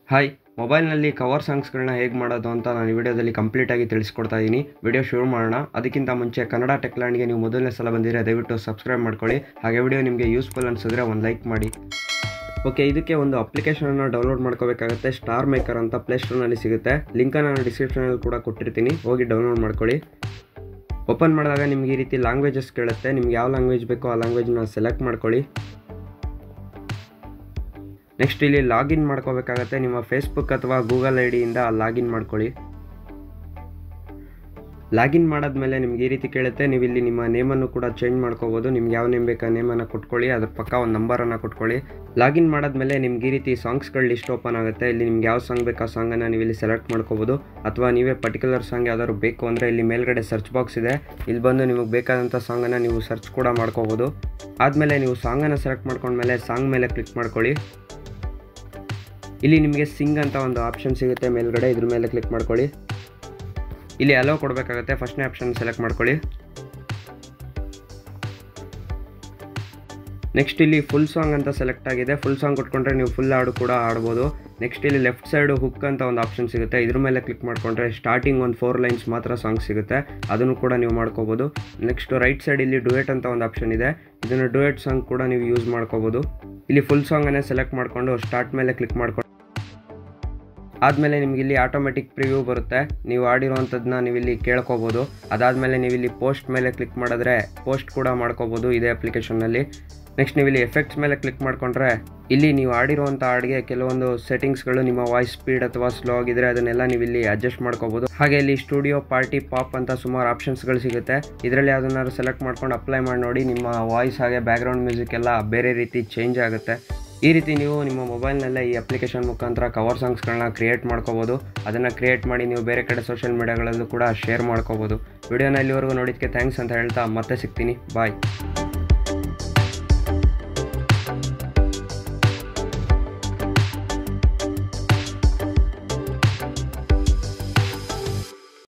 hi ಮೊಬೈಲ್ನಲ್ಲಿ cover ಸಾಂಗ್ಸ್ಗಳನ್ನ ಹೇಗೆ ಮಾಡೋದು ಅಂತ ನಾನು ಈ ವಿಡಿಯೋದಲ್ಲಿ ಕಂಪ್ಲೀಟಾಗಿ ತಿಳಿಸ್ಕೊಡ್ತಾ ಇದ್ದೀನಿ ವಿಡಿಯೋ ಶುರು ಮಾಡೋಣ ಅದಕ್ಕಿಂತ ಮುಂಚೆ ಕನ್ನಡ ಟೆಕ್ಲ್ಯಾಂಡ್ಗೆ ನೀವು ಮೊದಲನೇ ಸಲ ಬಂದಿದ್ರೆ ದಯವಿಟ್ಟು ಸಬ್ಸ್ಕ್ರೈಬ್ ಮಾಡ್ಕೊಳ್ಳಿ ಹಾಗೆ ವಿಡಿಯೋ ನಿಮಗೆ ಯೂಸ್ಫುಲ್ ಅನಿಸಿದ್ರೆ ಒಂದು ಲೈಕ್ ಮಾಡಿ ಓಕೆ ಇದಕ್ಕೆ ಒಂದು ಅಪ್ಲಿಕೇಶನನ್ನು ಡೌನ್ಲೋಡ್ ಮಾಡ್ಕೋಬೇಕಾಗುತ್ತೆ ಸ್ಟಾರ್ ಮೇಕರ್ ಅಂತ ಪ್ಲೇಸ್ಟೋರ್ನಲ್ಲಿ ಸಿಗುತ್ತೆ ಲಿಂಕನ್ನು ನಾನು ಡಿಸ್ಕ್ರಿಪ್ಷನಲ್ಲಿ ಕೂಡ ಕೊಟ್ಟಿರ್ತೀನಿ ಹೋಗಿ ಡೌನ್ಲೋಡ್ ಮಾಡ್ಕೊಳ್ಳಿ ಓಪನ್ ಮಾಡಿದಾಗ ನಿಮ್ಗೆ ಈ ರೀತಿ ಲ್ಯಾಂಗ್ವೇಜಸ್ ಕೇಳುತ್ತೆ ನಿಮ್ಗೆ ಯಾವ ಲ್ಯಾಂಗ್ವೇಜ್ ಬೇಕೋ ಆ ಲ್ಯಾಂಗ್ವೇಜ್ನ ಸೆಲೆಕ್ಟ್ ಮಾಡ್ಕೊಳ್ಳಿ ನೆಕ್ಸ್ಟ್ ಇಲ್ಲಿ ಲಾಗಿನ್ ಮಾಡ್ಕೋಬೇಕಾಗತ್ತೆ ನಿಮ್ಮ ಫೇಸ್ಬುಕ್ ಅಥವಾ ಗೂಗಲ್ ಐ ಡಿಯಿಂದ ಲಾಗಿನ್ ಮಾಡ್ಕೊಳ್ಳಿ ಲಾಗಿನ್ ಮಾಡಾದ್ಮೇಲೆ ನಿಮ್ಗೆ ಈ ರೀತಿ ಕೇಳುತ್ತೆ ನೀವು ಇಲ್ಲಿ ನಿಮ್ಮ ನೇಮನ್ನು ಕೂಡ ಚೇಂಜ್ ಮಾಡ್ಕೋಬೋದು ನಿಮ್ಗೆ ಯಾವ ನೇಮ್ ಬೇಕಾ ನೇಮನ್ನು ಕೊಟ್ಕೊಳ್ಳಿ ಅದ್ರ ಪಕ್ಕ ಒಂದು ನಂಬರನ್ನು ಕೊಟ್ಕೊಳ್ಳಿ ಲಾಗಿನ್ ಮಾಡಾದ್ಮೇಲೆ ನಿಮ್ಗೆ ಈ ರೀತಿ ಸಾಂಗ್ಸ್ಗಳ ಲಿಸ್ಟ್ ಓಪನ್ ಆಗುತ್ತೆ ಇಲ್ಲಿ ನಿಮ್ಗೆ ಯಾವ ಸಾಂಗ್ ಬೇಕು ಆ ಸಾಂಗನ್ನು ನೀವು ಇಲ್ಲಿ ಸೆಲೆಕ್ಟ್ ಮಾಡ್ಕೋಬೋದು ಅಥವಾ ನೀವೇ ಪರ್ಟಿಕ್ಯುಲರ್ ಸಾಂಗ್ ಯಾವ್ದಾದ್ರು ಬೇಕು ಅಂದರೆ ಇಲ್ಲಿ ಮೇಲ್ಗಡೆ ಸರ್ಚ್ ಬಾಕ್ಸ್ ಇದೆ ಇಲ್ಲಿ ಬಂದು ನಿಮಗೆ ಬೇಕಾದಂಥ ಸಾಂಗನ್ನು ನೀವು ಸರ್ಚ್ ಕೂಡ ಮಾಡ್ಕೋಬೋದು ಆದಮೇಲೆ ನೀವು ಸಾಂಗನ್ನು ಸೆಲೆಕ್ಟ್ ಮಾಡ್ಕೊಂಡ್ಮೇಲೆ ಸಾಂಗ್ ಮೇಲೆ ಕ್ಲಿಕ್ ಮಾಡ್ಕೊಳ್ಳಿ ಇಲ್ಲಿ ನಿಮಗೆ ಸಿಂಗ್ ಅಂತ ಒಂದು ಆಪ್ಷನ್ ಸಿಗುತ್ತೆ ಮೇಲ್ಗಡೆ ಇದ್ರ ಮೇಲೆ ಕ್ಲಿಕ್ ಮಾಡ್ಕೊಳ್ಳಿ ಇಲ್ಲಿ ಅಲೋ ಕೊಡಬೇಕಾಗುತ್ತೆ ಫಸ್ಟ್ನೇ ಆಪ್ಷನ್ ಸೆಲೆಕ್ಟ್ ಮಾಡ್ಕೊಳ್ಳಿ ನೆಕ್ಸ್ಟ್ ಇಲ್ಲಿ ಫುಲ್ ಸಾಂಗ್ ಅಂತ ಸೆಲೆಕ್ಟ್ ಆಗಿದೆ ಫುಲ್ ಸಾಂಗ್ ಕೊಟ್ಕೊಂಡ್ರೆ ನೀವು ಫುಲ್ ಹಾಡು ಕೂಡ ಆಡ್ಬೋದು ನೆಕ್ಸ್ಟ್ ಇಲ್ಲಿ ಲೆಫ್ಟ್ ಸೈಡು ಹುಕ್ ಅಂತ ಒಂದು ಆಪ್ಷನ್ ಸಿಗುತ್ತೆ ಇದ್ರ ಮೇಲೆ ಕ್ಲಿಕ್ ಮಾಡ್ಕೊಂಡ್ರೆ ಸ್ಟಾರ್ಟಿಂಗ್ ಒಂದು ಫೋರ್ ಲೈನ್ಸ್ ಮಾತ್ರ ಸಾಂಗ್ ಸಿಗುತ್ತೆ ಅದನ್ನು ಕೂಡ ನೀವು ಮಾಡ್ಕೋಬೋದು ನೆಕ್ಸ್ಟ್ ರೈಟ್ ಸೈಡ್ ಇಲ್ಲಿ ಡುಯೆಟ್ ಅಂತ ಒಂದು ಆಪ್ಷನ್ ಇದೆ ಇದನ್ನು ಡುಯೆಟ್ ಸಾಂಗ್ ಕೂಡ ನೀವು ಯೂಸ್ ಮಾಡ್ಕೋಬೋದು ಇಲ್ಲಿ ಫುಲ್ ಸಾಂಗನ್ನೇ ಸೆಲೆಕ್ಟ್ ಮಾಡಿಕೊಂಡು ಸ್ಟಾರ್ಟ್ ಮೇಲೆ ಕ್ಲಿಕ್ ಮಾಡ್ಕೊಂಡು ಆದಮೇಲೆ ನಿಮ್ಗೆ ಇಲ್ಲಿ ಆಟೋಮೆಟಿಕ್ ಪ್ರಿವ್ಯೂ ಬರುತ್ತೆ ನೀವು ಆಡಿರೋವಂಥದ್ದನ್ನ ನೀವು ಇಲ್ಲಿ ಕೇಳ್ಕೊಬೋದು ಅದಾದಮೇಲೆ ನೀವು ಇಲ್ಲಿ ಪೋಸ್ಟ್ ಮೇಲೆ ಕ್ಲಿಕ್ ಮಾಡಿದ್ರೆ ಪೋಸ್ಟ್ ಕೂಡ ಮಾಡ್ಕೋಬೋದು ಇದೇ ಅಪ್ಲಿಕೇಶನ್ನಲ್ಲಿ ನೆಕ್ಸ್ಟ್ ನೀವು ಇಲ್ಲಿ ಎಫೆಕ್ಟ್ಸ್ ಮೇಲೆ ಕ್ಲಿಕ್ ಮಾಡಿಕೊಂಡ್ರೆ ಇಲ್ಲಿ ನೀವು ಆಡಿರುವಂಥ ಹಾಡಿಗೆ ಕೆಲವೊಂದು ಸೆಟ್ಟಿಂಗ್ಸ್ಗಳು ನಿಮ್ಮ ವಾಯ್ಸ್ ಸ್ಪೀಡ್ ಅಥವಾ ಸ್ಲೋ ಆಗಿದ್ರೆ ಅದನ್ನೆಲ್ಲ ನೀವು ಇಲ್ಲಿ ಅಡ್ಜಸ್ಟ್ ಮಾಡ್ಕೋಬೋದು ಹಾಗೆ ಇಲ್ಲಿ ಸ್ಟುಡಿಯೋ ಪಾರ್ಟಿ ಪಾಪ್ ಅಂತ ಸುಮಾರು ಆಪ್ಷನ್ಸ್ಗಳು ಸಿಗುತ್ತೆ ಇದರಲ್ಲಿ ಅದನ್ನಾದ್ರು ಸೆಲೆಕ್ಟ್ ಮಾಡ್ಕೊಂಡು ಅಪ್ಲೈ ಮಾಡಿ ನೋಡಿ ನಿಮ್ಮ ವಾಯ್ಸ್ ಹಾಗೆ ಬ್ಯಾಕ್ಗ್ರೌಂಡ್ ಮ್ಯೂಸಿಕ್ ಎಲ್ಲ ಬೇರೆ ರೀತಿ ಚೇಂಜ್ ಆಗುತ್ತೆ ಈ ರೀತಿ ನೀವು ನಿಮ್ಮ ಮೊಬೈಲ್ನಲ್ಲೇ ಈ ಅಪ್ಲಿಕೇಶನ್ ಮುಖಾಂತರ ಕವರ್ ಸಾಂಗ್ಸ್ಗಳನ್ನ ಕ್ರಿಯೇಟ್ ಮಾಡ್ಕೋಬೋದು ಅದನ್ನು ಕ್ರಿಯೇಟ್ ಮಾಡಿ ನೀವು ಬೇರೆ ಕಡೆ ಸೋಷಿಯಲ್ ಮೀಡಿಯಾಗಳಲ್ಲೂ ಕೂಡ ಶೇರ್ ಮಾಡ್ಕೋಬೋದು ವಿಡಿಯೋನ ಇಲ್ಲಿವರೆಗೂ ನೋಡಿದ್ದಕ್ಕೆ ಥ್ಯಾಂಕ್ಸ್ ಅಂತ ಹೇಳ್ತಾ ಮತ್ತೆ ಸಿಗ್ತೀನಿ ಬಾಯ್